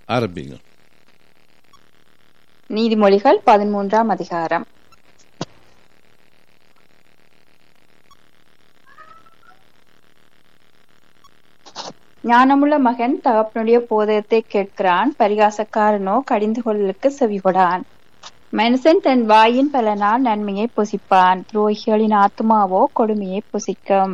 ஆரம்பிங்க நீதிமொழிகள் பதிமூன்றாம் அதிகாரம் ஞானமுள்ள மகன் தகப்பனுடைய போதகத்தை கேட்கிறான் பரிகாசக்காரனோ கடிந்து கொள்ளலுக்கு செவிகொடான் மனுஷன் தன் வாயின் பலனால் நன்மையை புசிப்பான் துரோகிகளின் ஆத்மாவோ கொடுமையை புசிக்கும்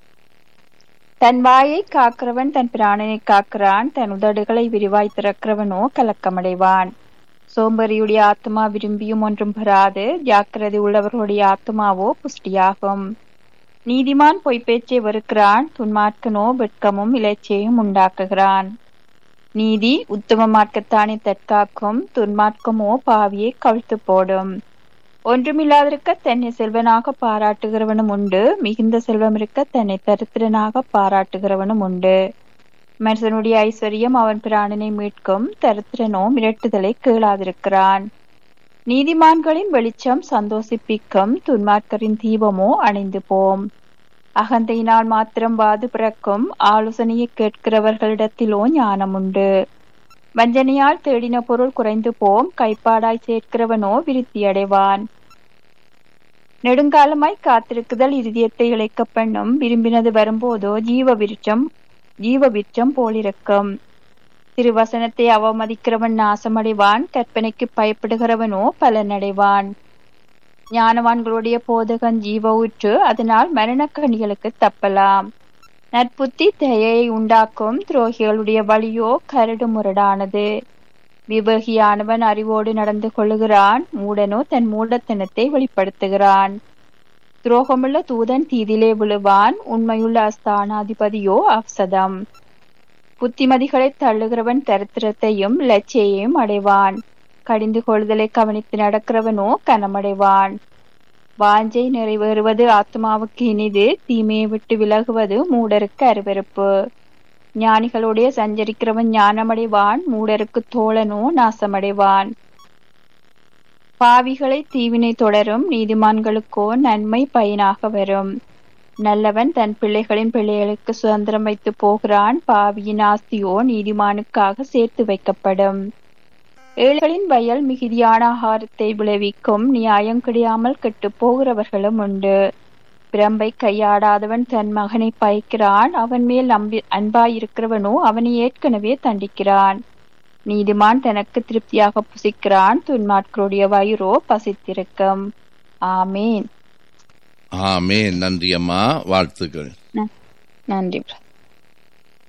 தன் வாயை காக்கிறவன் தன் பிராணனை காக்கிறான் தன் உதடுகளை விரிவாய் திறக்கிறவனோ கலக்கமடைவான் சோம்பரியுடைய ஆத்மா விரும்பியும் ஒன்றும் பெறாது ஜாக்கிரதை உள்ளவர்களுடைய ஆத்மாவோ புஷ்டியாகும் நீதிமான் பொய்ப்பேச்சை வெறுக்கிறான் துன்மார்க்கனோ வெட்கமும் இலைச்சையும் உண்டாக்குகிறான் நீதி உத்தம மார்க்கத்தானே தற்காக்கும் துன்மார்க்கமோ பாவியை கவிழ்த்து போடும் ஒன்றுமில்லாதிருக்க தன்னை செல்வனாக பாராட்டுகிறவனும் உண்டு மிகுந்த செல்வம் இருக்க தன்னை தரித்திரனாக பாராட்டுகிறவனும் உண்டு மனுஷனுடைய ஐஸ்வர்யம் அவன் பிராணனை மீட்கும் தரித்திரனோ மிரட்டுதலை கேளாதிருக்கிறான் நீதிமான்களின் வெளிச்சம் சந்தோஷிப்பிக்கும் துன்மார்க்கரின் தீபமோ அணைந்து போம் அகந்தையினால் மாத்திரம் வாது பிறக்கும் ஆலோசனையை கேட்கிறவர்களிடத்திலோ ஞானம் உண்டு வஞ்சனையால் தேடின பொருள் குறைந்து போம் கைப்பாடாய் சேர்க்கிறவனோ விருத்தி அடைவான் நெடுங்காலமாய் காத்திருக்குதல் இருதயத்தை இழைக்க பண்ணும் விரும்பினது வரும்போதோ ஜீவ விருட்சம் ஜீவ விருட்சம் போலிருக்கும் திருவசனத்தை அவமதிக்கிறவன் நாசமடைவான் கற்பனைக்கு பயப்படுகிறவனோ பலனடைவான் ஞானவான்களுடைய போதகன் ஜீவ ஊற்று அதனால் மரணக்கணிகளுக்கு தப்பலாம் நட்புத்தி தயையை உண்டாக்கும் துரோகிகளுடைய வழியோ கரடு முரடானது விவேகியானவன் அறிவோடு நடந்து கொள்ளுகிறான் மூடனோ தன் மூடத்தனத்தை வெளிப்படுத்துகிறான் துரோகமுள்ள தூதன் தீதிலே விழுவான் உண்மையுள்ள அஸ்தானாதிபதியோ அப்சதம் புத்திமதிகளை தள்ளுகிறவன் தரித்திரத்தையும் லட்சியையும் அடைவான் கடிந்து கொள்தலை கவனித்து நடக்கிறவனோ கனமடைவான் வாஞ்சை நிறைவேறுவது ஆத்மாவுக்கு இனிது தீமையை விட்டு விலகுவது மூடருக்கு அருவருப்பு ஞானிகளுடைய சஞ்சரிக்கிறவன் ஞானமடைவான் மூடருக்கு தோழனோ நாசமடைவான் பாவிகளை தீவினை தொடரும் நீதிமான்களுக்கோ நன்மை பயனாக வரும் நல்லவன் தன் பிள்ளைகளின் பிள்ளைகளுக்கு சுதந்திரம் வைத்து போகிறான் பாவியின் ஆஸ்தியோ நீதிமானுக்காக சேர்த்து வைக்கப்படும் ஏழைகளின் வயல் மிகுதியான ஆகாரத்தை விளைவிக்கும் நியாயம் கிடையாமல் கெட்டு போகிறவர்களும் உண்டு பிரம்பை கையாடாதவன் தன் மகனை பயக்கிறான் அவன் மேல் நம்பி அன்பாயிருக்கிறவனோ அவனை ஏற்கனவே தண்டிக்கிறான் நீதிமான் தனக்கு திருப்தியாக புசிக்கிறான் துன்மாட்களுடைய வயிறோ பசித்திருக்கும் ஆமேன் ஆமே நன்றி அம்மா வாழ்த்துக்கள் நன்றி பிரதர்